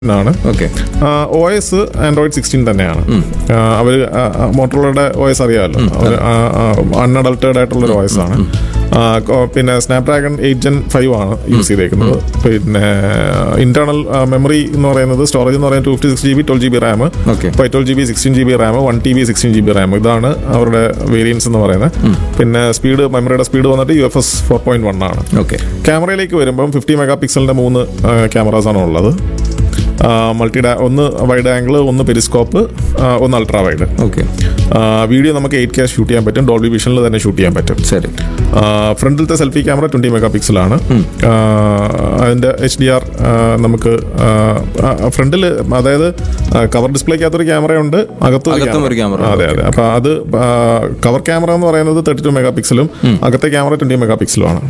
ആണ് okay O S Android sixteen തന്നെയാണ് അവർ മോട്ടോറോളയുടെ ഒ എസ് അറിയാമല്ലോ അവർ അൺഅഡൾട്ടേഡ് ആയിട്ടുള്ള ഒരു ഒ എസ് ആണ് ആ, കൊ- പിന്നെ സ്നാപ്ഡ്രാഗൺ എയ്റ്റ് ജെൻ ഫൈവ് ആണ് യൂസ് ചെയ്തേക്കുന്നത് പിന്നെ ഇന്റേണൽ മെമ്മറി എന്ന് പറയുന്നത് സ്റ്റോറേജ് എന്ന് പറയുന്നത് two fifty six G B twelve G B RAM Okay. Five twelve G B sixteen G B RAM one T B sixteen G B RAM ഇതാണ് അവരുടെ variance എന്ന് പറയുന്നത് പിന്നെ സ്പീഡ് മെമ്മറിയുടെ സ്പീഡ് വന്നിട്ട് U F S four point one ആണ് okay ക്യാമറയിലേക്ക് വരുമ്പം ഫിഫ്റ്റി മെഗാ പിക്സലിന്റെ മൂന്ന് ക്യാമറാസ് ആണ് ഉള്ളത് മൾട്ടി ഒന്ന് വൈഡ് ആംഗിൾ ഒന്ന് പെരിസ്കോപ്പ് ഒന്ന് അൾട്രാ വൈഡ് ഓക്കെ വീഡിയോ നമുക്ക് എയ്റ്റ് കെ ഷൂട്ട് ചെയ്യാൻ പറ്റും ഡോൾബി വിഷനിൽ തന്നെ ഷൂട്ട് ചെയ്യാൻ പറ്റും ശരി ഫ്രണ്ടിലത്തെ സെൽഫി ക്യാമറ ട്വൻറ്റി മെഗാ പിക്സലാണ് അതിൻ്റെ എച്ച് ഡി ആർ നമുക്ക് ഫ്രണ്ടിൽ അതായത് കവർ ഡിസ്പ്ലേക്കകത്തൊരു ക്യാമറയുണ്ട് അകത്തും ഒരു അകത്തും ഒരു camera. camera. അതെ അതെ അപ്പോൾ അത് കവർ ക്യാമറ എന്ന് പറയുന്നത് തേർട്ടി ടു മെഗാ പിക്സലും അകത്തെ ക്യാമറ ട്വൻറ്റി മെഗാ പിക്സലുമാണ്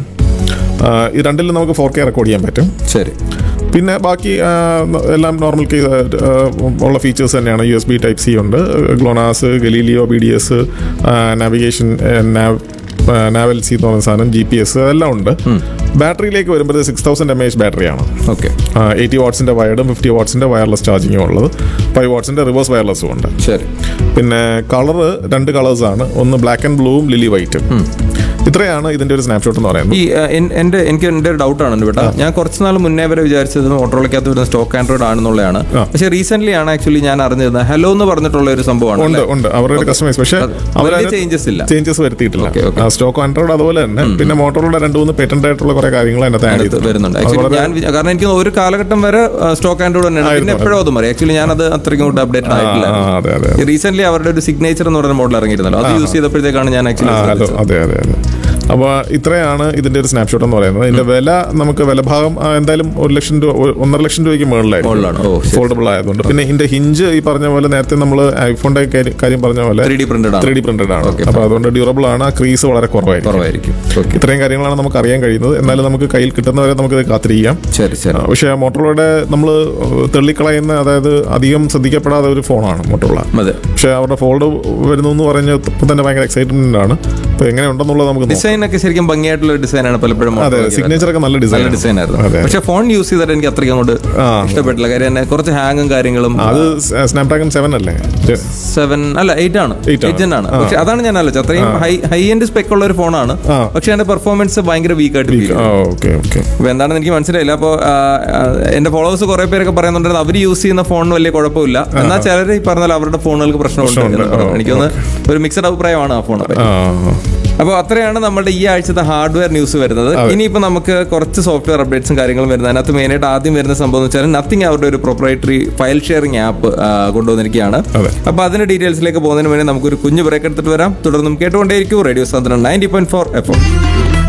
ഈ രണ്ടിലും നമുക്ക് ഫോർ കെ റെക്കോർഡ് ചെയ്യാൻ പറ്റും ശരി പിന്നെ ബാക്കി ആ, ന- എല്ലാം നോർമൽ കേ ഉള്ള ഫീച്ചേഴ്സ് തന്നെയാണ് U S B type C ഉണ്ട് GLONASS Galileo B D S navigation നാവ് നാവൽ സി എന്ന് പറയുന്ന സാധനം ജി പി എസ് അതെല്ലാം ഉണ്ട് ബാറ്ററിയിലേക്ക് വരുമ്പോൾ സിക്സ് തൗസൻഡ് എം എച്ച് ബാറ്ററിയാണ് ഓക്കെ എയ്റ്റി വാട്ട്സിന്റെ വയർഡും ഫിഫ്റ്റി വാട്ട്സിന്റെ വയർലെസ് ചാർജിങ്ങും ഉള്ളത് ഫൈവ് വാട്ട്സിന്റെ റിവേഴ്സ് വയർലെസ്സും ഉണ്ട് ശരി പിന്നെ കളറ് രണ്ട് കളേഴ്സാണ് ഒന്ന് ബ്ലാക്ക് ആൻഡ് ബ്ലൂവും ലിലി വൈറ്റും ഇത്രയാണ് ഇതിന്റെ ഒരു സ്നാപ്ഷോട്ട് എന്ന് പറയുന്നത് ഈ ആ, എൻ- എന്റെ എനിക്ക് എന്റെ ഒരു ഡൗട്ടാണ് ഇവിടെ ഞാൻ കുറച്ച് നാൾ മുന്നേ വരെ വിചാരിച്ചത് മോട്ടോറോളക്കകത്ത് വരുന്ന സ്റ്റോക്ക് ആൻഡ്രോയിഡ് ആണെന്നുള്ളതാണ് ആ. പക്ഷെ റീസെന്റ് ആണ് ആക്ച്വലി ഞാൻ അറിഞ്ഞിരുന്നത് ഹലോ എന്ന് പറഞ്ഞിട്ടുള്ള ഒരു സംഭവമാണ് ഉണ്ട് ഉണ്ട് അവരുടെ ഒരു കസ്റ്റമൈസ് പക്ഷേ അവർ വലിയ changes ഇല്ല. ചേഞ്ചസ് വരുത്തിയിട്ടില്ല Okay, okay. സ്റ്റോക്ക് ആൻഡ്രോയിഡ് അതുപോലെ തന്നെ പിന്നെ മോട്ടോറുടെ രണ്ട് മൂന്ന് പേറ്റന്റ് ആയിട്ടുള്ള കുറെ കാര്യങ്ങൾ അതിനകത്ത് ആഡ് അടുത്ത് വരുന്നുണ്ട് ആക്ച്വലി ഞാൻ വി- കാരണം എനിക്ക് തോന്നുന്നു ഒരു കാലഘട്ടം വരെ സ്റ്റോക്ക് ആൻഡ്രോയിഡ് തന്നെയാണ് പിന്നെ ആയിരുന്നു. എപ്പോഴും അതും അറിയാം ആക്ച്വലി ഞാനത് അത്രയ്ക്കും കൂട്ട് അപ്ഡേറ്റഡ് ആയിട്ടില്ല അതെ അതെ റീസെന്റ് അവരുടെ ഒരു സിഗ്നേച്ചർ എന്ന് പറയുന്ന മോഡൽ ഇറങ്ങിയിരുന്നല്ലോ അത് യൂസ് ചെയ്തപ്പോഴത്തേക്കാണ് ഞാൻ ആ, ഹലോ ആക്ച്വലി അതെ അതെ അതെ അപ്പോൾ ഇത്രയാണ് ഇതിന്റെ ഒരു സ്നാപ്ഷോട്ട് എന്ന് പറയുന്നത് ഇതിന്റെ വില നമുക്ക് വില ഭാഗം ആ, എന്തായാലും ഒരു ലക്ഷം രൂപ ഒരു- ഒന്നര ലക്ഷം രൂപയ്ക്ക് മുകളിലാണ്. ഓ, മുകളിലായിരിക്കും ശരി. ഫോൾഡബിൾ ആയതുകൊണ്ട് പിന്നെ ഇതിന്റെ ഹിഞ്ച് ഈ പറഞ്ഞ പോലെ നേരത്തെ നമ്മൾ ഐഫോണിന്റെ കാര്യം- കാര്യം പറഞ്ഞ പോലെ ത്രീ ഡി പ്രിന്റഡ് ത്രീ ആണ് ഡി പ്രിന്റഡ് ആണ് Okay. അപ്പോൾ അതുകൊണ്ട് ഡ്യൂറബിൾ ആണ് ക്രീസ് വളരെ കുറവായിരിക്കും കുറവായിരിക്കും ഓക്കെ ഇത്രയും കാര്യങ്ങളാണ് നമുക്ക് അറിയാൻ കഴിയുന്നത് എന്നാലും നമുക്ക് കയ്യിൽ കിട്ടുന്നവരെ നമുക്ക് ഇത് കാത്തിരിക്കാം ശരി ശരി ആ, പക്ഷേ മോട്ടോറോയുടെ നമ്മൾ തള്ളിക്കളയുന്ന അതായത് അധികം ശ്രദ്ധിക്കപ്പെടാത്ത ഒരു ഫോണാണ് മോട്ടോറോള അതെ പക്ഷേ അവരുടെ ഫോൾഡ് വരുന്നു എന്ന് പറഞ്ഞ് ഇപ്പം തന്നെ ഭയങ്കര എക്സൈറ്റ്മെന്റ് ആണ് അപ്പോൾ എങ്ങനെ ഉണ്ടെന്നുള്ളത് നമുക്ക് നോക്കാം. ഡിസൈൻ ഒക്കെ ശരിക്കും ഭംഗിയായിട്ടുള്ള ഡിസൈനാണ് പലപ്പോഴും അതെ Motorola സിഗ്നേച്ചർ ഒക്കെ നല്ല ഡിസൈൻ നല്ല ഡിസൈൻ ആയിരുന്നു അതെ പക്ഷെ ഫോൺ യൂസ് ചെയ്തിട്ട് എനിക്ക് അത്രയ്ക്ക് അങ്ങോട്ട് ആ. ഇഷ്ടപ്പെട്ടില്ല കാര്യം തന്നെ കുറച്ച് ഹാങ്ങും കാര്യങ്ങളും അത് സ്നാപ്ഡ്രാഗൺ സെവൻ അല്ലേ സെവൻ അല്ല എയ്റ്റ് ആണ് Eight ആണ്. എയ്റ്റ് ആണ് പക്ഷെ അതാണ് ഞാൻ ആലോചിച്ചത് അത്രയും ഹൈ ഹൈ എൻഡ് സ്പെക്ക് ഉള്ള ഒരു ഫോണാണ് ആ. പക്ഷെ അതിന്റെ പെർഫോമൻസ് ഭയങ്കര വീക്ക് ആയിട്ട് ഫീൽ ആ ഓക്കെ ഓക്കെ അപ്പൊ എന്താണെന്ന് എനിക്ക് മനസ്സിലായില്ല അപ്പോൾ എന്റെ ഫോളോവേഴ്സ് കുറെ പേരൊക്കെ പറയുന്നുണ്ടായിരുന്നു അവർ യൂസ് ചെയ്യുന്ന ഫോണിന് വലിയ കുഴപ്പമില്ല എന്നാൽ ചിലർ ഈ പറഞ്ഞാൽ അവരുടെ ഫോണുകൾക്ക് പ്രശ്നമുണ്ട് പ്രശ്നമുണ്ട്. എന്ന് പറഞ്ഞു. ഓ, എനിക്കൊന്ന് ഒരു മിക്സഡ് അഭിപ്രായമാണ് ആ ഫോൺ ആ അപ്പോൾ അത്രയാണ് നമ്മുടെ ഈ ആഴ്ചത്തെ ഹാർഡ്വെയർ ന്യൂസ് വരുന്നത് ഇനിയിപ്പോൾ നമുക്ക് കുറച്ച് സോഫ്റ്റ്വെയർ അപ്ഡേറ്റ്സും കാര്യങ്ങളും വരുന്നത് അതിനകത്ത് മെയിനായിട്ട് ആദ്യം വരുന്ന സംഭവം എന്ന് വെച്ചാൽ നത്തിങ് അവരുടെ ഒരു പ്രൊപ്പറേറ്ററി ഫയൽ ഷെയറിംഗ് ആപ്പ് കൊണ്ടുവന്നിരിക്കുകയാണ് അതെ. അപ്പോൾ അതിന്റെ ഡീറ്റെയിൽസിലേക്ക് പോകുന്നതിന് വേണ്ടി നമുക്കൊരു കുഞ്ഞു ബ്രേക്ക് എടുത്തിട്ട് വരാം തുടർന്നും കേട്ടുകൊണ്ടേയിരിക്കും റേഡിയോ സാധനം നയൻറ്റി പോയിന്റ് ഫോർ എഫ്